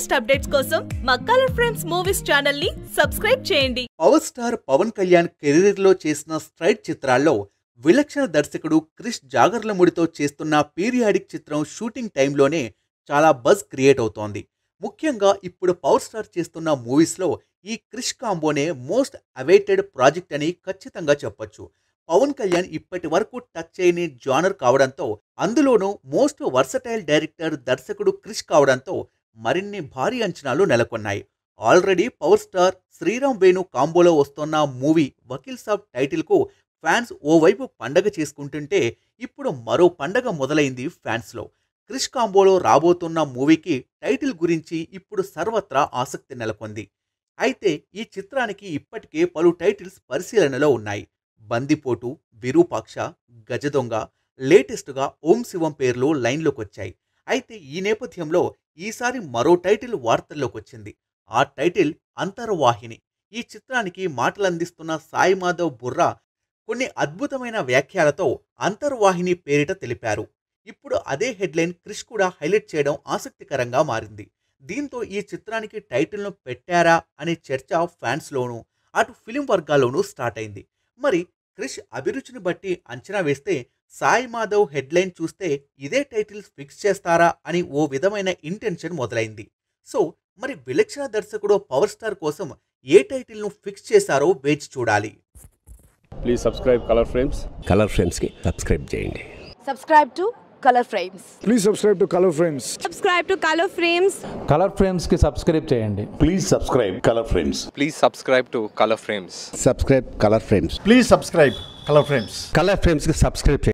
Latest updates కోసం మా colour frames movies channel ని సబ్స్క్రైబ్ చేయండి పవర్ స్టార్ పవన్ కళ్యాణ్ కెరీర్లో చేసిన స్ట్రైట్ చిత్రాల్లో విలక్షణ దర్శకుడు క్రిష్ జాగర్లముడితో చేస్తున్న పీరియాడిక్ చిత్రం షూటింగ్ టైంలోనే చాలా బజ్ క్రియేట్ అవుతోంది ముఖ్యంగా ఇప్పుడు పవర్ స్టార్ చేస్తున్న మూవీస్లో ఈ క్రిష్ కాంబోనే మోస్ట్ అవైటెడ్ ప్రాజెక్ట్ అని ఖచ్చితంగా చెప్పొచ్చు పవన్ కళ్యాణ్ ఇప్పటి వరకు టచ్ చేయని జానర్ కావడంతో అందులోనూ మోస్ట్ వర్సటైల్ డైరెక్టర్ దర్శకుడు క్రిష్ కావడంతో మరిన్ని భారీ అంచనాలు నెలకొన్నాయి already power star Sriram Venu కాంబోలో వస్తున్న మూవీ వకీల్ సాబ్ టైటిల్కు ఫ్యాన్స్ ఓవైపు పండగ చేసుకుంటుంటే ఇప్పుడు మరో పండగ మొదలైంది ఫ్యాన్స్లో క్రిష్ కాంబోలో రాబోతున్న మూవీకి టైటిల్ గురించి ఇప్పుడు సర్వత్రా ఆసక్తి నెలకొంది అయితే ఈ చిత్రానికి ఇప్పటికే పలు టైటిల్స్ పరిశీలనలో ఉన్నాయి బందిపోటు విరూపాక్ష గజదొంగ లేటెస్ట్గా ఓం శివం పేర్లు లైన్లోకి వచ్చాయి అయితే ఈ నేపథ్యంలో ఈసారి మరో టైటిల్ వార్తల్లోకి వచ్చింది ఆ టైటిల్ అంతర్వాహిని ఈ చిత్రానికి మాటలందిస్తున్న సాయి మాధవ్ బుర్రా కొన్ని అద్భుతమైన వ్యాఖ్యలతో అంతర్వాహిని పేరిట తెలిపారు ఇప్పుడు అదే హెడ్లైన్ క్రిష్ కూడా హైలైట్ చేయడం ఆసక్తికరంగా మారింది దీంతో ఈ చిత్రానికి టైటిల్ను పెట్టారా అనే చర్చ ఫ్యాన్స్లోనూ అటు ఫిలిం వర్గాల్లోనూ స్టార్ట్ అయింది మరి క్రిష్ అభిరుచిని బట్టి అంచనా వేస్తే సాయి మాధవ్ హెడ్లైన్ చూస్తే ఇదే టైటిల్స్ ఫిక్స్ చేస్తారా అని ఓ విధమైన ఇంటెన్షన్ మొదలైంది సో మరి విలక్షణ దర్శకుడు పవర్ స్టార్ కోసం ఏ టైటిల్ను ఫిక్స్ చేశారో వేచి చూడాలి please subscribe colour frames colour ఫ్రేమ్స్కి సబ్స్క్రైబ్ చేయండి subscribe to color frames Please subscribe to Color Frames. subscribe to color frames colour ఫ్రేమ్స్కి సబ్స్క్రైబ్ చేయండి Please subscribe Color Frames. Please subscribe to Color Frames. Subscribe colour frames Please subscribe Color Frames. Colour ఫ్రేమ్స్కి subscribe